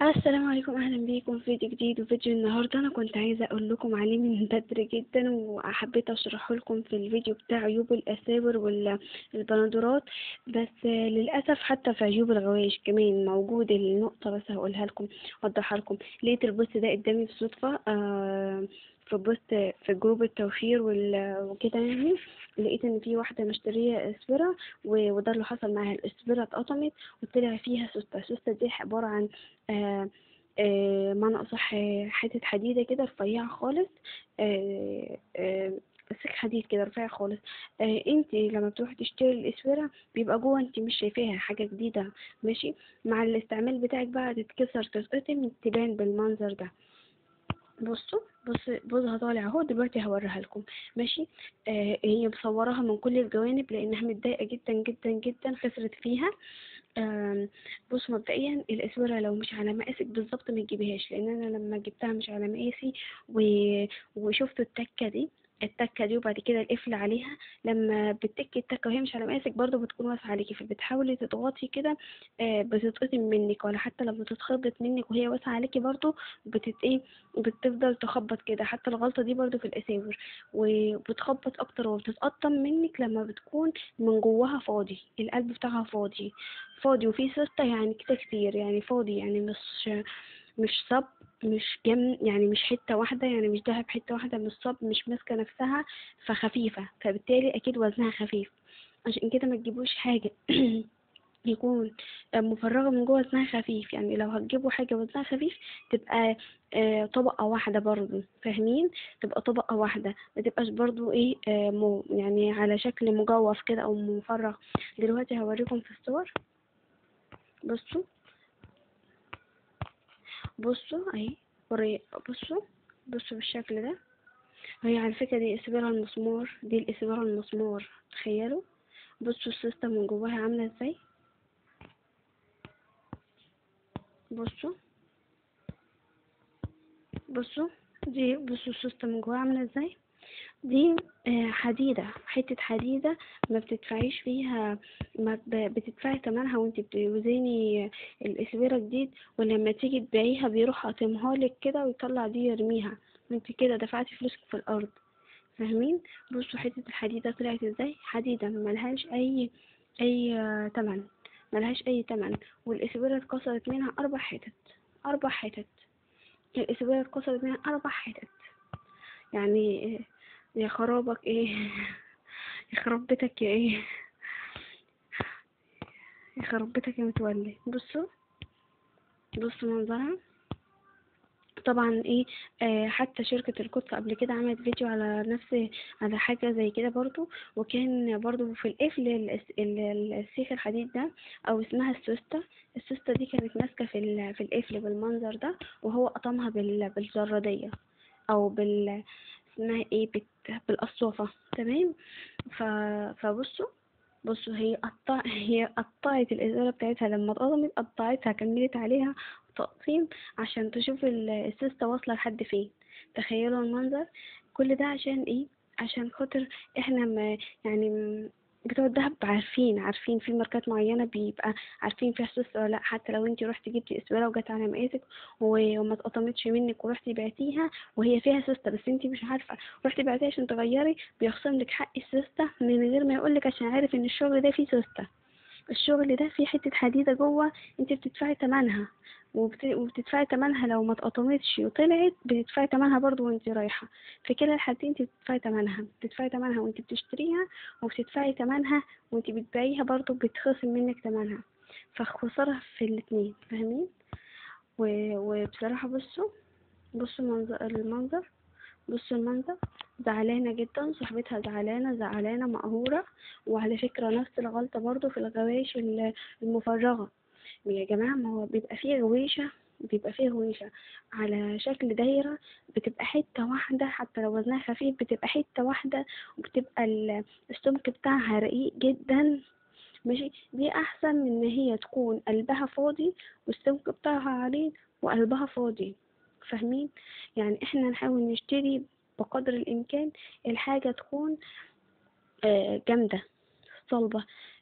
السلام عليكم اهلا بيكم في فيديو جديد وفيديو النهارده انا كنت عايزه اقول لكم عليه من بدري جدا وحبيت اشرحه لكم في الفيديو بتاع عيوب الاساور والبندورات بس للاسف حتى في عيوب الغوايش كمان موجود النقطه بس هقولها لكم اوضحها لكم لقيت البوست ده قدامي بالصدفه آه في بوست في جروب التوفير وكده يعني لقيت ان في واحده مشتريه اسبرة وده اللي حصل معاها الاسبرة اتقطمت وطلع فيها سوسته السوسته دي عباره عن آه آه معنى اصح حته حديده كده رفيعه خالص آه آه سك حديد كده رفيع خالص آه انت لما بتروحي تشتري الاسوره بيبقى جوه انت مش شايفاها حاجه جديده ماشي مع الاستعمال بتاعك بقى تتكسر تتقطم تبان بالمنظر ده بصوا بص بصها طالع اهو دلوقتي هوريها لكم ماشي آه هي مصوراها من كل الجوانب لانها متضايقه جدا جدا جدا خسرت فيها آه بص مبدئيا الاسوره لو مش على مقاسك بالظبط ما تجيبيهاش لان انا لما جبتها مش على مقاسي و... وشفت التكه دي التكة دي وبعد كده القفل عليها لما بتكي التكة وهي مش على مقاسك برضو بتكون واسعة عليكي فبتحاولي تضغطي كده آه بتتقطم منك ولا حتى لما تتخبط منك وهي واسعة عليكي برضو بتت ايه بتفضل تخبط كده حتى الغلطة دي برضو في الأساور وبتخبط أكتر وبتتقطم منك لما بتكون من جواها فاضي القلب بتاعها فاضي فاضي وفيه سوستة يعني كده كتير يعني فاضي يعني مش مش صب مش جم يعني مش حتة واحدة يعني مش دهب حتة واحدة مش صب مش ماسكة نفسها فخفيفة فبالتالي أكيد وزنها خفيف عشان كده ما تجيبوش حاجة يكون مفرغة من جوه وزنها خفيف يعني لو هتجيبوا حاجة وزنها خفيف تبقى آه طبقة واحدة برضو فاهمين تبقى طبقة واحدة ما تبقاش برضو ايه آه مو يعني على شكل مجوف كده او مفرغ دلوقتي هوريكم في الصور بصوا بصوا اهي بصوا بصوا بالشكل ده هي على فكرة دي اسبرة المسمار دي الاسبرة المسمار تخيلوا بصوا السيستم من جواها عاملة ازاي بصوا بصوا دي بصوا السيستم من جواها عاملة ازاي دي حديدة حتة حديدة ما بتدفعيش فيها ما بتدفعي تمنها وانت بتوزني الاسبرة جديد ولما تيجي تبيعيها بيروح قاطمها لك كده ويطلع دي يرميها وانت كده دفعتي فلوسك في الارض فاهمين بصوا حتة الحديدة طلعت ازاي حديدة ملهاش اي اي تمن ملهاش اي تمن والاسبرة اتكسرت منها اربع حتت اربع حتت الاسبرة اتكسرت منها اربع حتت يعني يا خرابك ايه يخرب بيتك يا ايه يخرب بيتك يا متولي بصوا بصوا منظرها طبعا ايه آه حتى شركة القدس قبل كده عملت فيديو على نفس على حاجة زي كده برضو وكان برضو في القفل السيخ الحديد ده او اسمها السوستة السوستة دي كانت ماسكة في في القفل بالمنظر ده وهو قطمها بالزرادية او بال اسمها ايه بت... بالقصافة تمام ف... فبصوا بصوا هي قطع هي قطعت الإزالة بتاعتها لما اتقطمت قطعتها كملت عليها تقطيم عشان تشوف السيستة واصلة لحد فين تخيلوا المنظر كل ده عشان ايه عشان خاطر احنا ما يعني بتوع الدهب عارفين عارفين في ماركات معينة بيبقى عارفين فيها سوس ولا لا حتى لو انت رحتي جبتي اسوره وجت على مقاسك وما اتقطمتش منك ورحتي بعتيها وهي فيها سوسته بس انت مش عارفة رحتي بعتيها عشان تغيري بيخصم لك حق السوسته من غير ما يقولك عشان عارف ان الشغل ده فيه سوسته الشغل ده فيه حتة حديدة جوه انت بتدفعي تمنها وبت... وبتدفعي تمنها لو ما اتقطمتش وطلعت بتدفعي تمنها برضو وانت رايحة في كلا الحالتين انت بتدفعي تمنها بتدفعي تمنها وانت بتشتريها وبتدفعي تمنها وانت بتبيعيها برضو بتخصم منك تمنها فخسارة في الاتنين فاهمين و... وبصراحة بصوا بصوا المنظر المنظر بصوا المنظر زعلانة جدا صاحبتها زعلانة زعلانة مقهورة وعلى فكرة نفس الغلطة برضو في الغوايش المفرغة يا جماعة ما هو بيبقى فيه غويشة بيبقى فيه غويشة على شكل دايرة بتبقى حتة واحدة حتى لو وزنها خفيف بتبقى حتة واحدة وبتبقى السمك بتاعها رقيق جدا ماشي دي أحسن من إن هي تكون قلبها فاضي والسمك بتاعها عريض وقلبها فاضي فاهمين يعني احنا نحاول نشتري بقدر الامكان الحاجة تكون آه جامدة صلبة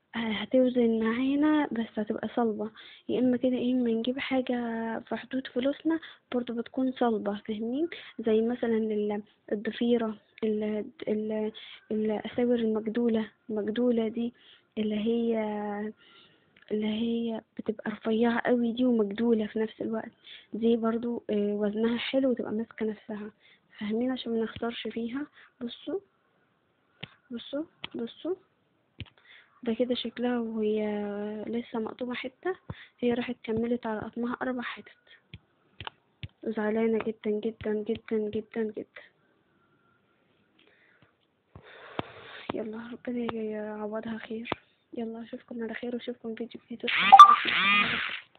هتوزن معانا بس هتبقى صلبة يا اما كده يا اما نجيب حاجة في حدود فلوسنا برضو بتكون صلبة فاهمين زي مثلا ال- الضفيرة ال- ال- الأساور المجدولة المجدولة دي اللي هي اللي هي بتبقى رفيعة قوي دي ومجدولة في نفس الوقت دي برضو آه، وزنها حلو وتبقى ماسكة نفسها فاهمين عشان منخسرش فيها بصوا بصوا بصوا ده كده شكلها وهي لسه مقطومة حتة هي راحت كملت على قطمها أربع حتت زعلانة جدا جدا جدا جدا جدا يلا ربنا يعوضها خير يلا اشوفكم على خير واشوفكم فيديو جديد